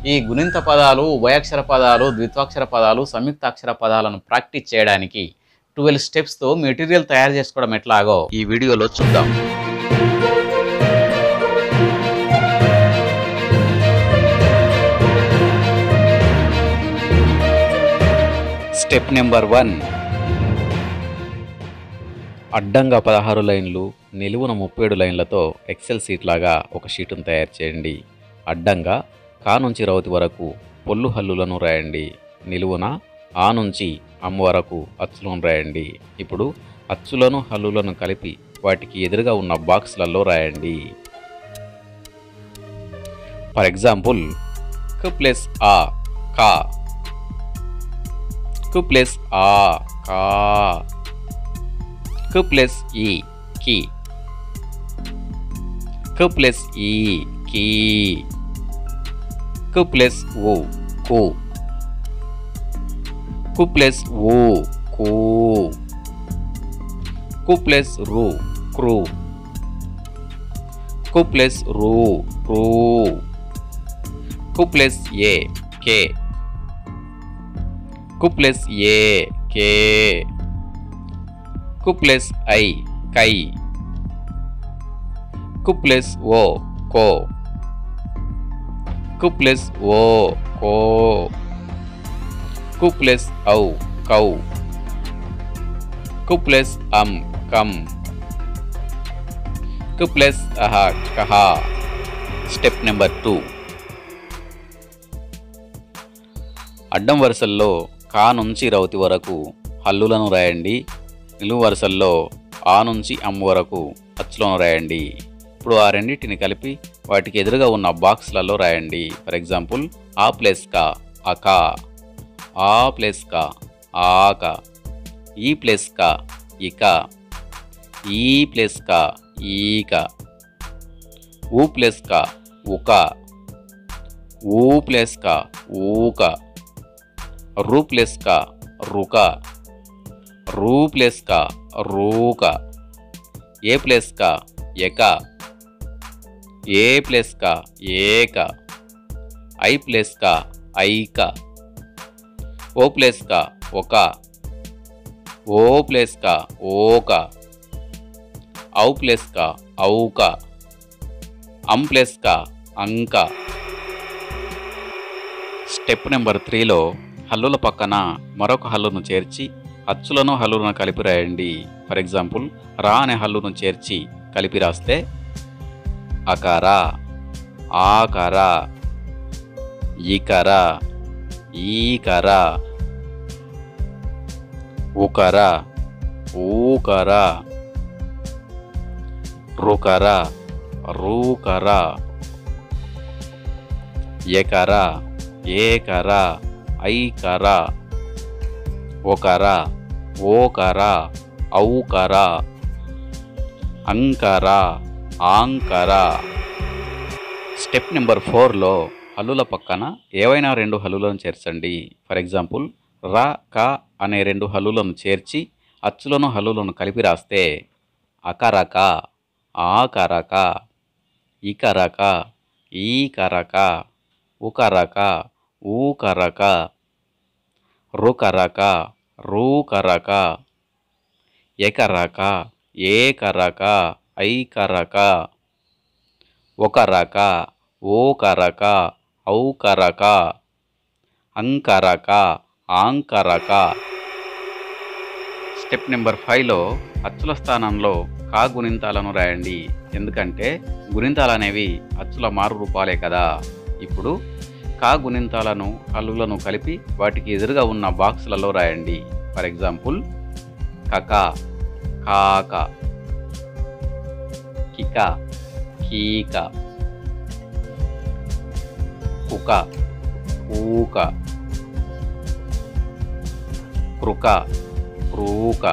ఈ గుణింత పదాలు ఉభయాక్షర పదాలు ద్విత్వాక్షర పదాలు సంయుక్తాక్షర పదాలను ప్రాక్టీస్ చేయడానికి ట్వెల్వ్ స్టెప్స్తో మెటీరియల్ తయారు చేసుకోవడం ఎట్లాగో ఈ వీడియోలో చూద్దాం స్టెప్ నెంబర్ వన్ అడ్డంగా పదహారు లైన్లు నిలువున ముప్పేడు లైన్లతో ఎక్సెల్ షీట్ లాగా ఒక షీటును తయారు చేయండి అడ్డంగా కా నుంచి రౌతి వరకు పొల్లు హల్లులను రాయండి నిలువున ఆ నుంచి అమ్మ వరకు అచ్చులను రాయండి ఇప్పుడు అచ్చులను హల్లులను కలిపి వాటికి ఎదురుగా ఉన్న బాక్స్లలో రాయండి ఫర్ ఎగ్జాంపుల్ క్ ప్లస్ ఆ కా కు ప్లస్ ఆ కా కు ప్లస్ ఈ కి కు ప్లస్ ఈ కీ కు ప్లస్ ఓ కు కు ప్లస్ ఓ కూ కు ప్లస్ రు క్రూ కు ప్లస్ రు క్రూ కు ప్లస్ ఏ కే కు ప్లస్ ఏ కే కు ప్లస్ ఐ కై కు ప్లస్ ఓ కో కు ప్లస్ ఓ కో కు ప్లస్ ఔ కౌ కు ప్లస్ అం కం కు ప్లస్ అహ కహ స్టెప్ నెంబర్ టూ అడ్డం వరుసల్లో కా నుంచి రౌతి వరకు హల్లులను రాయండి నిలువు వరుసల్లో ఆ నుంచి అమ్ము వరకు అచ్చులను రాయండి ఇప్పుడు ఆ రెండింటిని కలిపి వాటికి ఎదురుగా ఉన్న బాక్స్లలో రాయండి ఫర్ ఎగ్జాంపుల్ ఆ ప్లస్ కా అకా ఆ ప్లస్ కా ఆక ఈ ప్లస్ కా ఇక ఈ ప్లస్ కా ఈక ఊ ప్లస్ కా ఉక ఊ ప్లస్ కా ఊక రు ప్లస్ కా రుక రూ ప్లస్ కా రూక ఏ ప్లస్ కా ఎక ఏ ప్లస్ కా ఏక ఐ ప్లస్ కా ఐక ఓ ప్లస్ కా ఒక ఓ ప్లస్ కా ఓక ఔ ప్లస్ కా ఔక అం ప్లస్ కా అంక స్టెప్ నెంబర్ త్రీలో హల్లుల పక్కన మరొక హల్లును చేర్చి అచ్చులను హల్లులను కలిపి రాయండి ఫర్ ఎగ్జాంపుల్ రా అనే హల్లును చేర్చి కలిపి రాస్తే అకార ఆకర ఇకర ఈకర ఉకర ఊకర రుకర రూకర ఎకర ఏకర ఐకర ఒకర ఓకర ఔకర అంకర ఆంకర స్టెప్ నెంబర్ ఫోర్లో హల్లుల పక్కన ఏవైనా రెండు హల్లులను చేర్చండి ఫర్ ఎగ్జాంపుల్ ర క అనే రెండు హల్లులను చేర్చి అచ్చులను హల్లులను కలిపి రాస్తే అకరక ఆకరక ఇకరక ఈకరక ఉకరక ఊకరక రుకరక రూకరక ఎకరక ఏకరక ఐకరక ఒకరక ఓకరక ఔకరక అంకరక ఆంకరక స్టెప్ నెంబర్ ఫైవ్లో అచ్చుల స్థానంలో కా గుణింతాలను రాయండి ఎందుకంటే గుణింతాలు అనేవి అచ్చుల మారు రూపాలే కదా ఇప్పుడు కా గుణింతాలను హల్లులను కలిపి వాటికి ఎదురుగా ఉన్న బాక్సులలో రాయండి ఫర్ ఎగ్జాంపుల్ కక కాక కిక కీక కుక కూక కృక క్రూక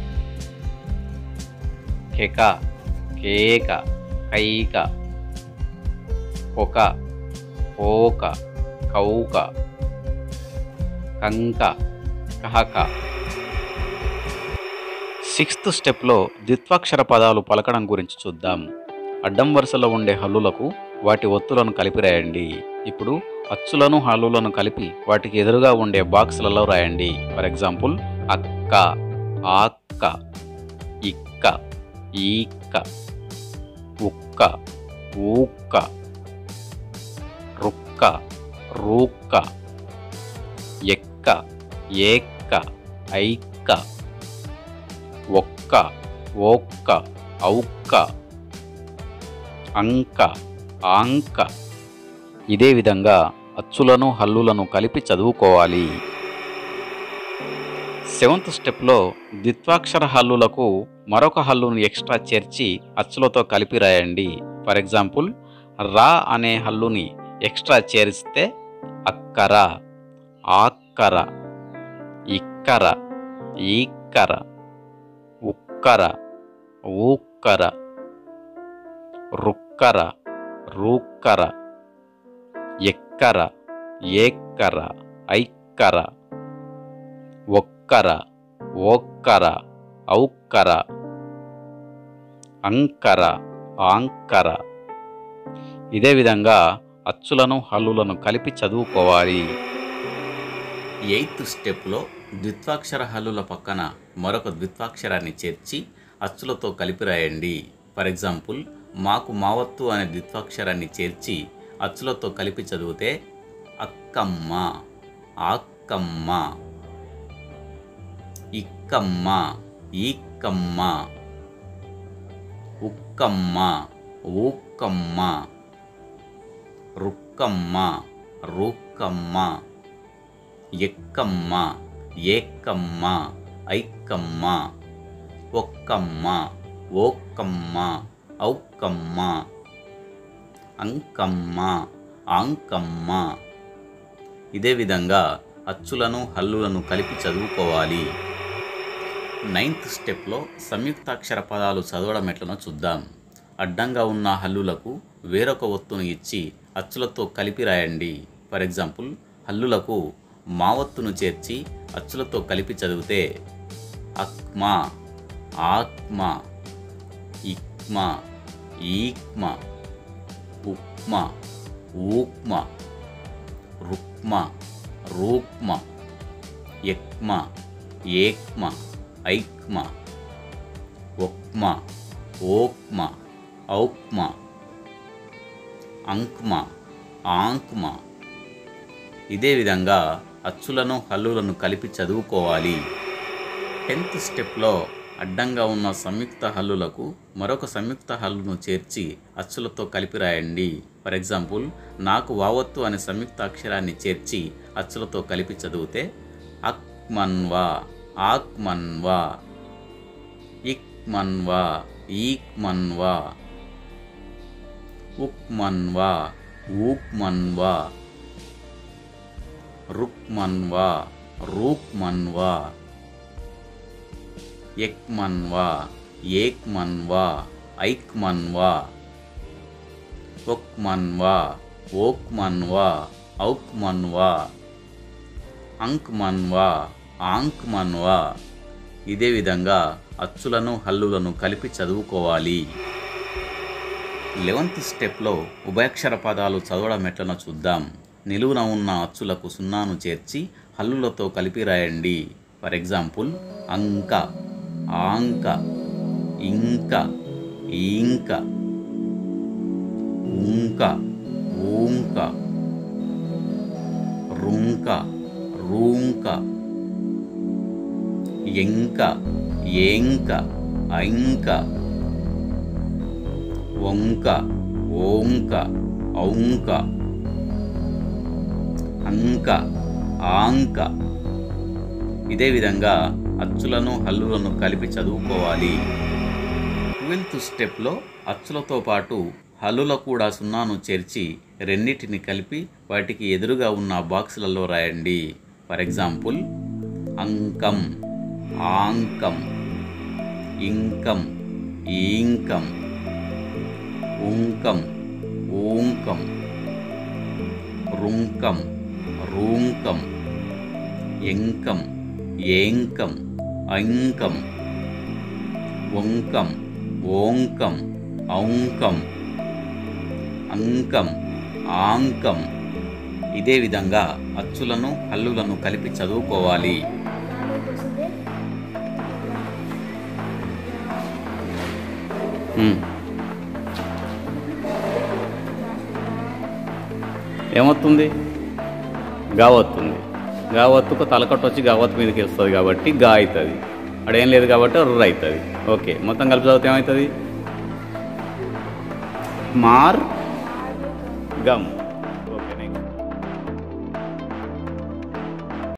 కెక కేక కైక కొక కోక కౌక కంక కహక సిక్స్త్ స్టెప్లో ద్విత్వాక్షర పదాలు పలకడం గురించి చూద్దాం అడ్డం వరుసలో ఉండే హల్లులకు వాటి ఒత్తులను కలిపి రాయండి ఇప్పుడు అచ్చులను హల్లులను కలిపి వాటికి ఎదురుగా ఉండే బాక్సులలో రాయండి ఫర్ ఎగ్జాంపుల్ అక్క ఆక్క ఇక్క ఈక్క ఉక్క ఊక్క రుక్క రూక్క ఎక్క ఏక్క ఐక్క ఒక్క ఓక్క ఔక్క అంక ఆంక ఇదే విధంగా అచ్చులను హల్లులను కలిపి చదువుకోవాలి సెవెంత్ స్టెప్లో ద్విత్వాక్షర హల్లులకు మరొక హల్లును ఎక్స్ట్రా చేర్చి అచ్చులతో కలిపి రాయండి ఫర్ ఎగ్జాంపుల్ రా అనే హల్లుని ఎక్స్ట్రా చేరిస్తే అక్కర ఆక్కర ఇక్కర ఈక్కర ఉక్కర ఊక్కర రుక్కర రూక్కర ఎక్కర ఏక్కర ఐక్కర ఒక్కర ఓక్కర ఔక్కర అంకర ఆంకర ఇదే విధంగా అచ్చులను హల్లులను కలిపి చదువుకోవాలి ఎయిత్ స్టెప్లో ద్విత్వాక్షర హల్లుల పక్కన మరొక ద్విత్వాక్షరాన్ని చేర్చి అచ్చులతో కలిపి రాయండి ఫర్ ఎగ్జాంపుల్ మాకు మావత్తు అనే ద్విత్వాక్షరాన్ని చేర్చి అచ్చులతో కలిపి చదివితే అక్కమ్మ ఆక్కమ్మ ఇక్కమ్మ ఈక్కమ్మ ఉక్కమ్మ ఊక్కమ్మ రుక్కమ్మ రూక్కమ్మ ఎక్కమ్మ ఏక్కమ్మ ఐక్కమ్మ ఒక్కమ్మ ఓక్కమ్మ ఔక్కమ్మ అంకమ్మ ఆంకమ్మ ఇదే విధంగా అచ్చులను హల్లులను కలిపి చదువుకోవాలి నైన్త్ స్టెప్లో సంయుక్తాక్షర పదాలు చదవడం ఎట్లనో చూద్దాం అడ్డంగా ఉన్న హల్లులకు వేరొక ఒత్తును ఇచ్చి అచ్చులతో కలిపి రాయండి ఫర్ ఎగ్జాంపుల్ హల్లులకు మావత్తును చేర్చి అచ్చులతో కలిపి చదివితే అక్మా ఆక్మా ఇక్మా ఈక్మా ఉక్మా ఊక్మా రుక్మా రూక్మా ఎక్మా ఏక్మా ఐక్మా ఒక్మా ఓక్మా ఔక్మా అంక్మా ఆంక్మా ఇదే విధంగా అచ్చులను హల్లులను కలిపి చదువుకోవాలి టెన్త్ స్టెప్లో అడ్డంగా ఉన్న సంయుక్త హల్లులకు మరొక సంయుక్త హల్లును చేర్చి అచ్చులతో కలిపి రాయండి ఫర్ ఎగ్జాంపుల్ నాకు వావత్తు అనే సంయుక్త అక్షరాన్ని చేర్చి అచ్చులతో కలిపి చదివితే అక్మన్వా ఆక్మన్వా ఇక్మన్వా ఈక్మన్వా ఉక్మన్వా ఊక్మన్వా రుక్మన్వా రూక్మన్వా ఎక్మన్వా ఏక్మన్వా ఐక్మన్వా ఒక్మన్వా ఓక్మన్వా ఔక్మన్వా అంక్మన్వా ఆంక్మన్వా ఇదే విధంగా అచ్చులను హల్లులను కలిపి చదువుకోవాలి లెవెంత్ స్టెప్లో ఉభయక్షర పదాలు చదవడం ఎట్లనో చూద్దాం నిలువున ఉన్న అచ్చులకు సున్నాను చేర్చి హల్లులతో కలిపి రాయండి ఫర్ ఎగ్జాంపుల్ అంక ఆంక ఇంక ఈంక ఉంక ఊంక రుంక రూంక ఎంక ఏంక ఐంక వంక ఓంక ఔంక అంక ఆంక ఇదే విధంగా అచ్చులను హల్లులను కలిపి చదువుకోవాలి ట్వెల్త్ స్టెప్లో అచ్చులతో పాటు హల్లుల కూడా సున్నాను చేర్చి రెండింటిని కలిపి వాటికి ఎదురుగా ఉన్న బాక్సులలో రాయండి ఫర్ ఎగ్జాంపుల్ అంకం ఆంకం ఇంకం ఈంకం ఉంకం ఊంకం రుంకం రూంకం ఎంకం ఏంకం ఐంకం వంకం ఓంకం ఔంకం అంకం ఆంకం ఇదే విధంగా అచ్చులను హల్లులను కలిపి చదువుకోవాలి ఉమ్. ఏమొస్తుంది గావత్తుంది గావత్తుకు తలకట్టు వచ్చి గావత్తు మీదకి వస్తుంది కాబట్టి గా అవుతుంది అడేం లేదు కాబట్టి రుర్ర అవుతుంది ఓకే మొత్తం కలిపి చదివితే ఏమవుతుంది మార్ గమ్